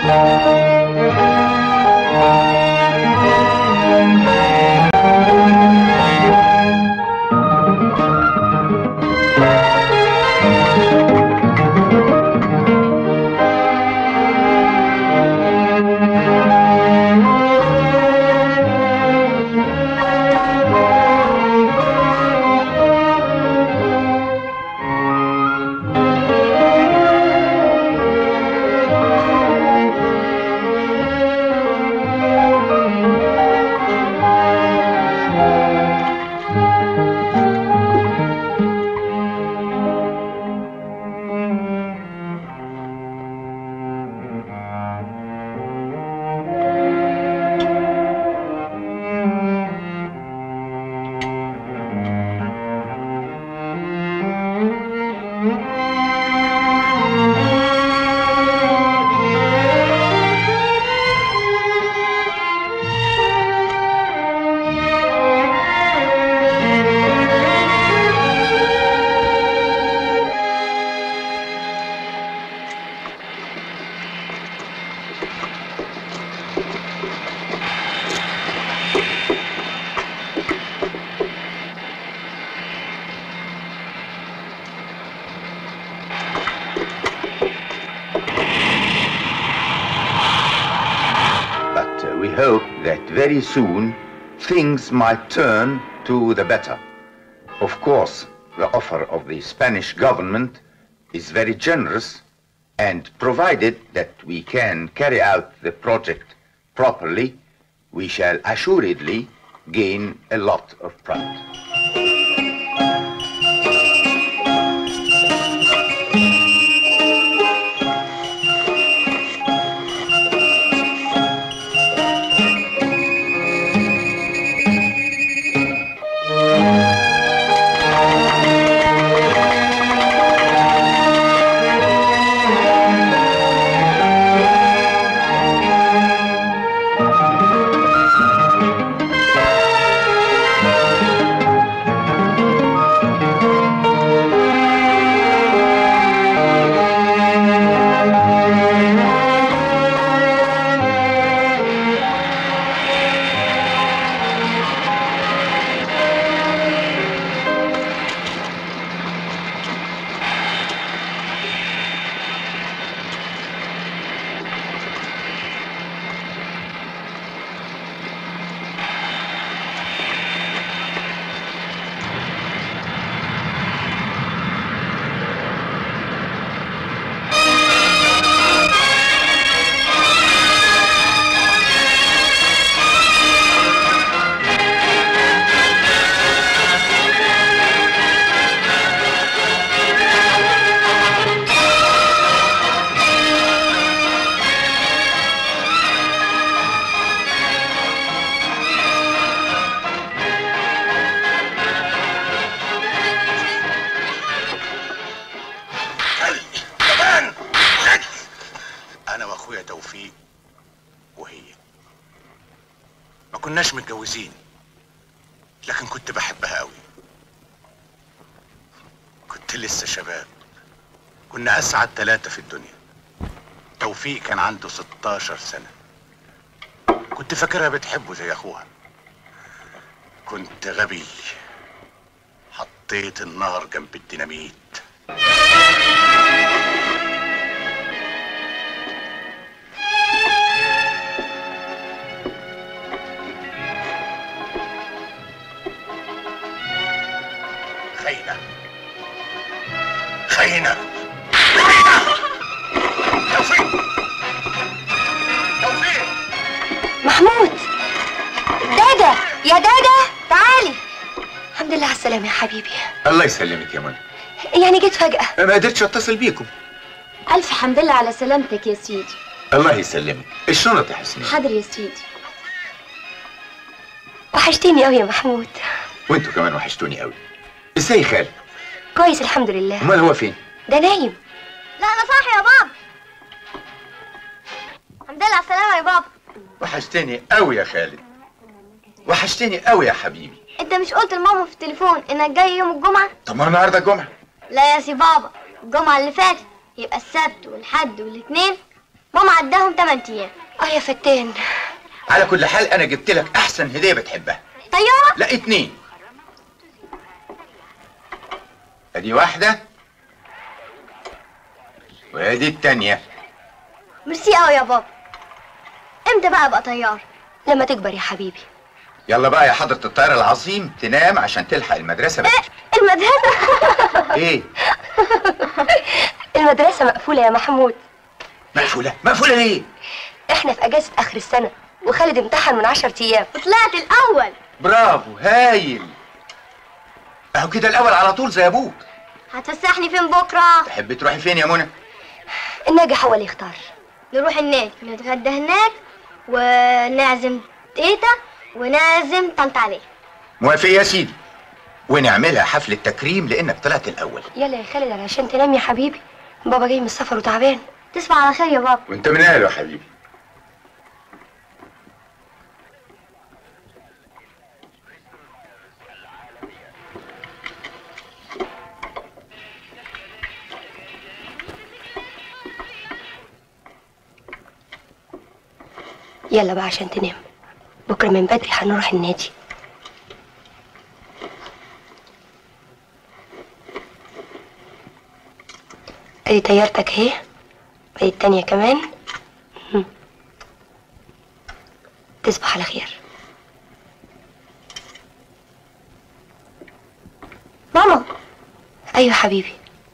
But uh, we hope that very soon things might turn to the better. Of course, the offer of the Spanish government is very generous, and provided that we can carry out the project properly, we shall assuredly gain a lot of pride. كمان انا واخويا توفيق وهي ما كناش متجوزين لكن كنت بحبها قوي كنت لسه شباب كنا اسعد ثلاثة في الدنيا توفيق كان عنده 16 سنة كنت فاكرها بتحبه زي اخوها كنت غبي حطيت النار جنب الديناميت خاينة خاينة خاينة توفيق توفيق محمود دادا يا دادا تعالي الحمد لله على السلامة يا حبيبي الله يسلمك يا منى يعني جيت فجأة ما قدرتش اتصل بيكم ألف حمد لله على سلامتك يا سيدي الله يسلمك الشنط يا حسنين حاضر يا سيدي وحشتيني قوي يا محمود وانتوا كمان وحشتوني قوي ازاي خالد كويس الحمد لله امال هو فين ده نايم لا انا صاحي يا بابا الحمد لله على السلامة يا بابا وحشتني قوي يا خالد وحشتني قوي يا حبيبي انت مش قلت لماما في التليفون انك جاي يوم الجمعة طب ما النهارده الجمعه لا يا سي بابا الجمعة اللي فاتت يبقى السبت والحد والاثنين ماما عداهم 8 ايام اه يا فتان على كل حال انا جبت لك احسن هديه بتحبها طياره لا اتنين ادي واحده وادي التانية ميرسي قوي يا بابا امتى بقى ابقى طيار لما تكبر يا حبيبي يلا بقى يا حضرة الطيار العظيم تنام عشان تلحق المدرسة بقى. المدرسه ايه المدرسة مقفولة يا محمود مقفولة مقفولة ليه احنا في اجازة اخر السنة وخالد امتحن من عشر ايام وطلعت الاول برافو هايل اهو كده الاول على طول زي ابوك هتفسحني فين بكره تحبي تروحي فين يا منى الناجح هو اللي يختار نروح النادي نتغدى هناك ونعزم تيتا ونعزم طنط علي موافق يا سيدي ونعملها حفلة تكريم لانك طلعت الاول يلا يا خالد علشان تنام يا حبيبي بابا جاي من السفر وتعبان تصبح على خير يا بابا وانت من اهله يا حبيبي يلا بقى عشان تنام بكرة من بدري هنروح النادي ادي طيارتك اهي ادي التانية كمان مم. تصبح على خير ماما ايوه حبيبي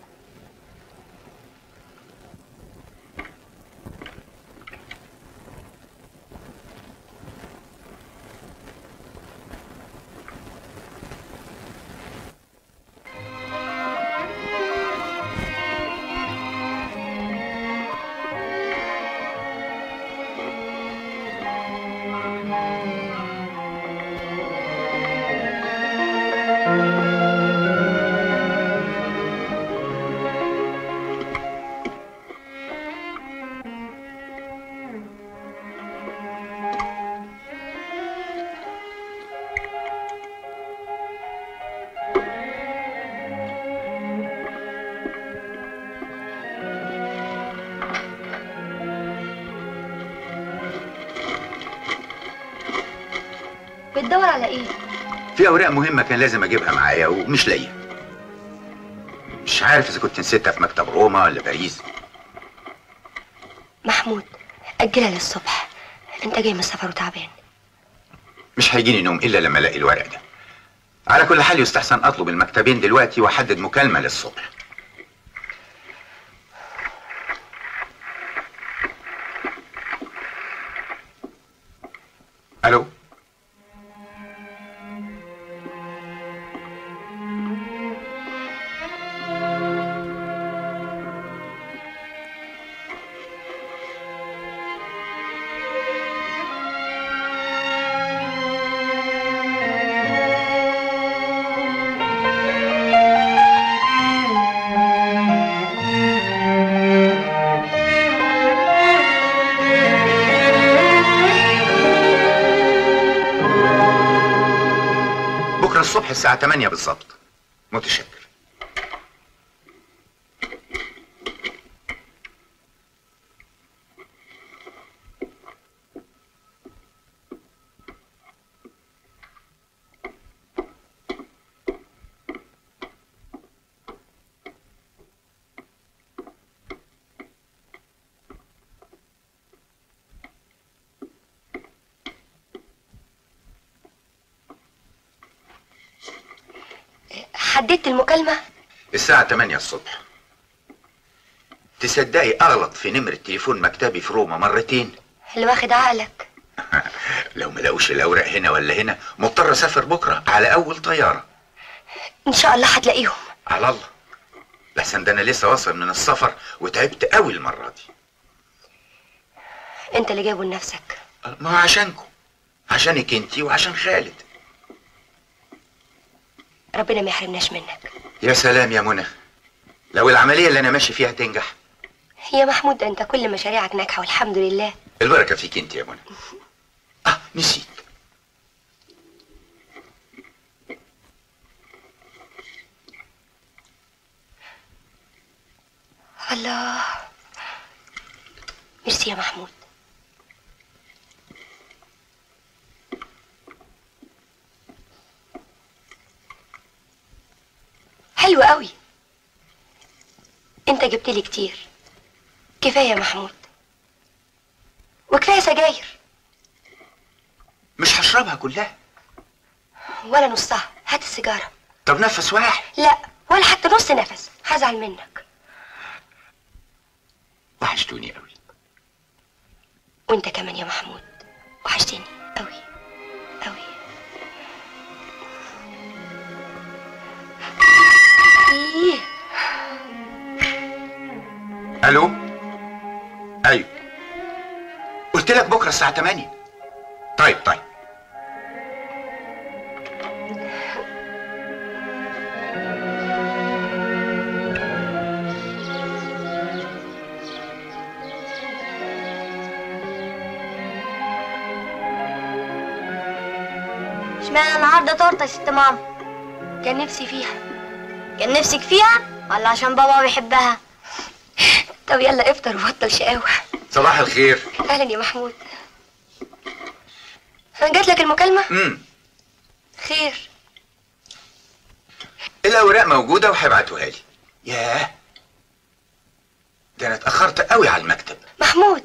بتدور على ايه في اوراق مهمة كان لازم اجيبها معايا ومش لاقيها مش عارف اذا كنت نسيتها في مكتب روما ولا باريس محمود اجلها للصبح انت جاي من السفر وتعبان مش هيجيني نوم الا لما الاقي الورق ده على كل حال يستحسن اطلب المكتبين دلوقتي واحدد مكالمة للصبح الو بكرة الصبح الساعة 8 بالظبط متشكر حددت المكالمة الساعة 8 الصبح تصدقي اغلط في نمرة تليفون مكتبي في روما مرتين اللي واخد عقلك لو ما لقوش الاوراق هنا ولا هنا مضطر اسافر بكرة على اول طيارة ان شاء الله هتلاقيهم على الله لحسن ده انا لسه واصل من السفر وتعبت قوي المرة دي انت اللي جايبه لنفسك ما هو عشانكم عشانك انتي وعشان خالد ربنا ما يحرمناش منك يا سلام يا منى لو العملية اللي انا ماشي فيها تنجح يا محمود ده انت كل مشاريعك ناجحة والحمد لله البركة فيك انت يا منى اه نسيت الله ميرسي ميرسي يا محمود حلو قوي انت جبت لي كتير كفايه يا محمود وكفايه سجاير مش هشربها كلها ولا نصها هات السيجاره طب نفس واحد لا ولا حتى نص نفس هزعل منك وحشتوني قوي وانت كمان يا محمود وحشتني قوي قوي ايه الو ايوه قلت لك بكره الساعه 8 طيب طيب اشمعنى النهارده تورته يا ست ماما كان نفسي فيها كان نفسك فيها ولا عشان بابا بيحبها طب يلا افطر وبطل شقاوة صباح الخير اهلا يا محمود جات لك المكالمة امم خير الاوراق موجوده وهيبعتوها لي ياه ده انا اتاخرت قوي على المكتب محمود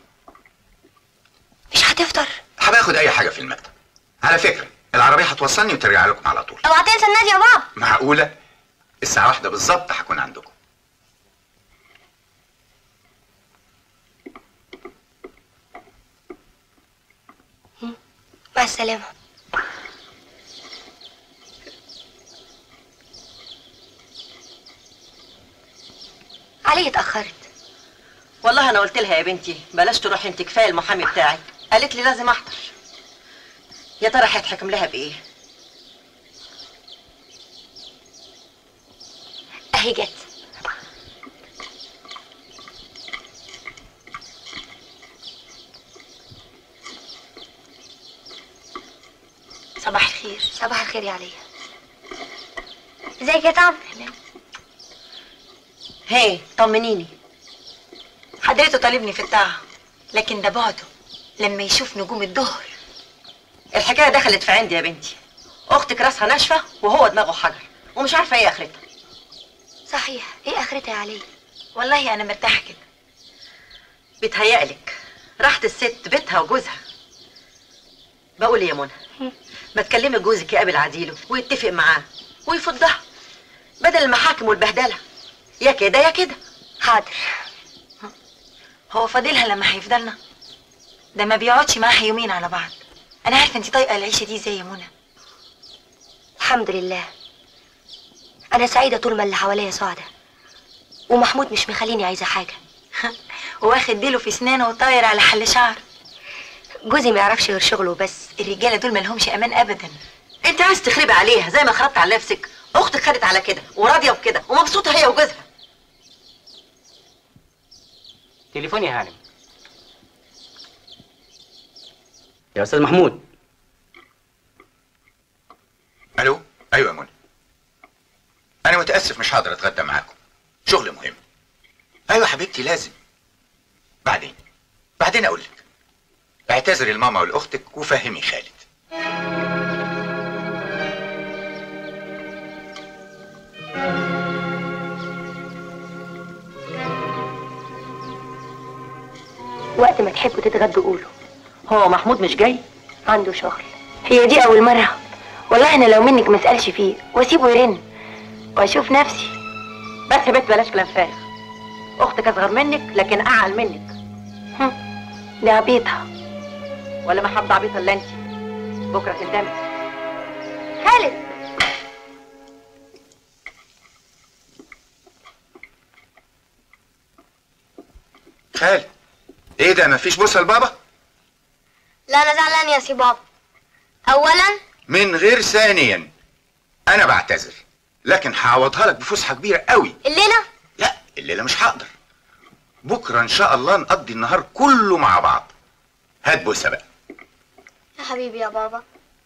مش هتفطر هباخد اي حاجه في المكتب على فكره العربيه هتوصلني وترجع لكم على طول اوعى تنسى النادي يا بابا معقوله الساعه واحدة بالظبط هكون عندكم مع السلامة علي اتأخرت والله انا قلت لها يا بنتي بلاش تروحي انت كفايه المحامي بتاعك قالت لي لازم احضر يا ترى هيتحكم لها بايه اهي جت صباح الخير صباح الخير يا عليا ازيك يا طعم هي طمنيني حضرته طالبني في الطاعة لكن ده بعده لما يشوف نجوم الظهر الحكايه دخلت في عندي يا بنتي اختك راسها ناشفه وهو دماغه حجر ومش عارفه ايه اخرتها صحيح ايه اخرتها يا علي والله أنا مرتاحة كده بيتهيألك راحت الست بيتها وجوزها بقول إيه يا منى ما تكلمي جوزك يقابل عديله ويتفق معاه ويفضها بدل المحاكم والبهدله يا كده يا كده حاضر هو فاضلها لما هيفضلنا ده ما بيقعدش معاها يومين على بعض أنا عارفة أنت طايقة العيشة دي زي منى الحمد لله انا سعيدة طول ما اللي حواليا سعدة ومحمود مش مخليني عايزة حاجة واخد ديله في سنانه وطاير على حل شعر جوزي ما يعرفش غير شغله بس الرجالة دول مالهمش أمان أبدا انت عايز تخربي عليها زي ما خربت على نفسك اختك خدت على كده وراضيه بكده ومبسوطه هي وجوزها تليفون يا هانم يا استاذ محمود الو ايوه يا منى انا متاسف مش هقدر اتغدى معاكم شغل مهم ايوه حبيبتي لازم بعدين بعدين اقول لك اعتذري لماما ولاختك وفهمي خالد وقت ما تحبوا تتغدوا قولوا هو محمود مش جاي عنده شغل هي دي اول مرة والله انا لو منك ما اسالش فيه واسيبه يرن واشوف نفسي بس يا بنت بلاش كلام فارغ اختك اصغر منك لكن اعقل منك دي عبيطة ولا ما حد عبيطه الا انت بكره تندمي خالد خالد ايه ده مفيش بوسه لبابا لا انا زعلان يا سي بابا اولا من غير ثانيا انا بعتذر لكن هعوضها لك بفسحه كبيره قوي الليله لا الليله مش هقدر بكره ان شاء الله نقضي النهار كله مع بعض هات بوسه بقى يا حبيبي يا بابا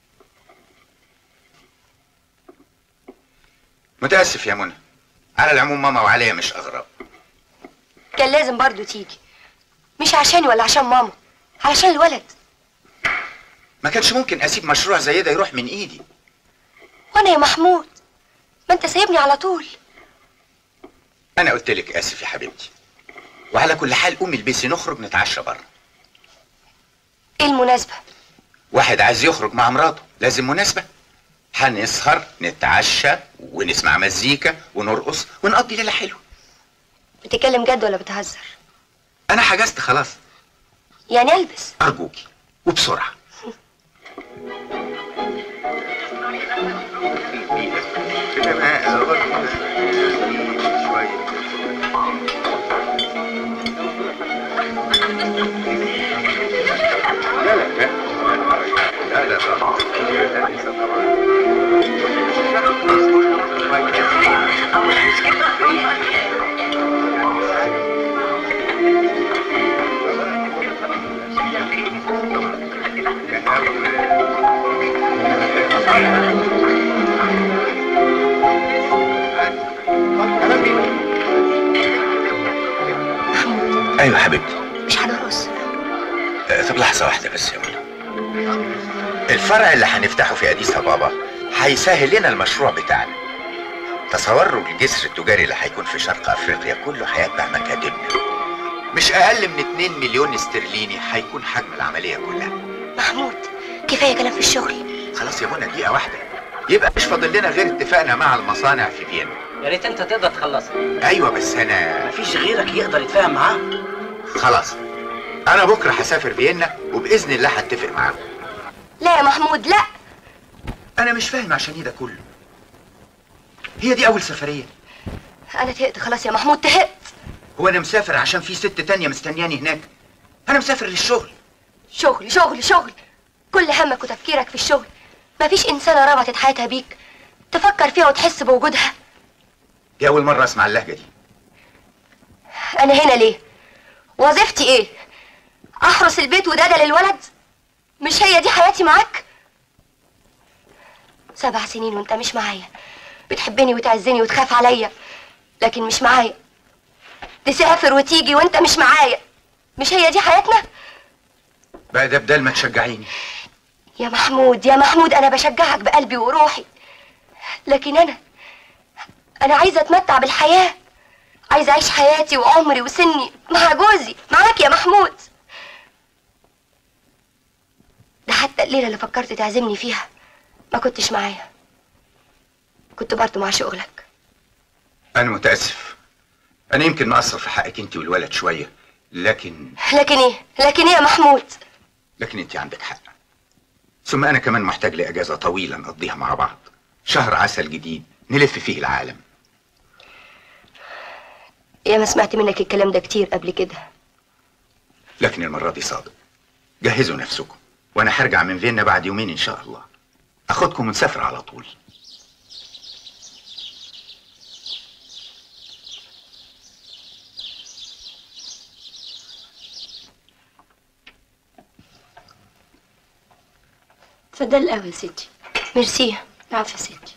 متاسف يا منى على العموم ماما وعليا مش اغراب كان لازم برضو تيجي مش عشاني ولا عشان ماما علشان الولد ما كانش ممكن اسيب مشروع زي ده يروح من ايدي وانا يا محمود ما انت سايبني على طول انا قلت لك اسف يا حبيبتي وعلى كل حال قومي البسي نخرج نتعشى بره ايه المناسبة واحد عايز يخرج مع مراته لازم مناسبة هنسهر نتعشى ونسمع مزيكا ونرقص ونقضي ليلة حلوة بتتكلم جد ولا بتهزر أنا حجزت خلاص يعني البس أرجوكي وبسرعة أيوة حبيبتي مش هنرقص آه، طب لحظة واحدة بس يا منى الفرع اللي هنفتحه في أديس أبابا هيسهل لنا المشروع بتاعنا تصوروا الجسر التجاري اللي هيكون في شرق أفريقيا كله هيتبع مكاتبنا مش أقل من 2 مليون استرليني هيكون حجم العملية كلها محمود كفاية كلام في الشغل خلاص يا منى دقيقة واحدة يبقى مش فاضل لنا غير اتفاقنا مع المصانع في فيينا يا ريت انت تقدر تخلصها أيوة بس أنا مفيش غيرك يقدر يتفاهم معاه خلاص أنا بكرة هسافر فيينا وبإذن الله هتفق معاهم لا يا محمود لا أنا مش فاهم عشان إيه ده كله هي دي أول سفرية انا تهقت خلاص يا محمود تهقت هو انا مسافر عشان في ست تانية مستنياني هناك انا مسافر للشغل شغل شغل شغل كل همك وتفكيرك في الشغل مفيش انسانة ربطت حياتها بيك تفكر فيها وتحس بوجودها دي اول مرة اسمع اللهجة دي انا هنا ليه وظيفتي ايه احرس البيت ودادة للولد مش هي دي حياتي معاك سبع سنين وانت مش معايا بتحبني وتعزني وتخاف عليا لكن مش معايا تسافر وتيجي وانت مش معايا مش هي دي حياتنا بقى ده بدل ما تشجعيني يا محمود يا محمود انا بشجعك بقلبي وروحي لكن انا انا عايزه اتمتع بالحياه عايزه اعيش حياتي وعمري وسني مع جوزي معاك يا محمود ده حتى الليله اللي فكرت تعزمني فيها ما كنتش معايا كنت برضه مع شغلك انا متاسف انا يمكن مقصر في حقك انت والولد شويه لكن لكن ايه لكن ايه يا محمود لكن انت عندك حق ثم انا كمان محتاج لاجازه طويله نقضيها مع بعض شهر عسل جديد نلف فيه العالم يا ما سمعت منك الكلام ده كتير قبل كده لكن المره دي صادق جهزوا نفسكم وانا هرجع من فيينا بعد يومين ان شاء الله اخدكم ونسافر على طول اتفضل قوي يا ستي ميرسي عفوا يا ستي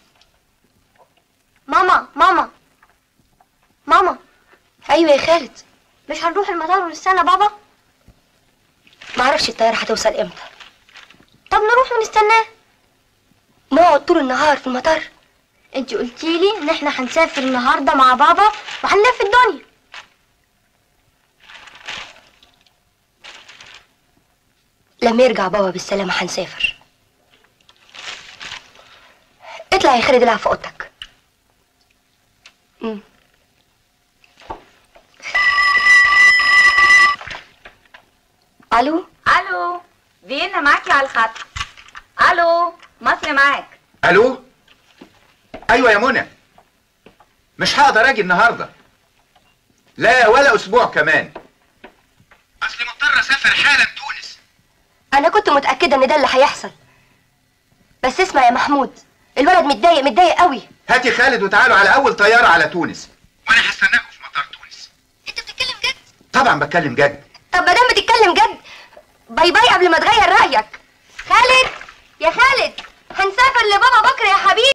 ماما ماما ماما ايوه يا خالد مش هنروح المطار ونستنى بابا معرفش الطياره هتوصل امتى طب نروح ونستناه نقعد طول النهار في المطار انت قلتي لي ان احنا هنسافر النهارده مع بابا وهنلف الدنيا لما يرجع بابا بالسلامة هنسافر اطلع يا خالد العب في اوضتك مم. الو الو فيينا معاكي على الخط الو مصر معاك الو ايوه يا منى مش هقدر اجي النهارده لا ولا اسبوع كمان اصلي مضطر اسافر حالا تونس انا كنت متاكده ان ده اللي هيحصل بس اسمع يا محمود الولد متضايق متضايق قوي هاتي خالد وتعالوا على اول طياره على تونس وانا هستناكم في مطار تونس انت بتتكلم جد طبعا بتكلم جد طب ما دام بتتكلم جد باي باي قبل ما تغير رايك خالد يا خالد هنسافر لبابا بكره يا حبيبي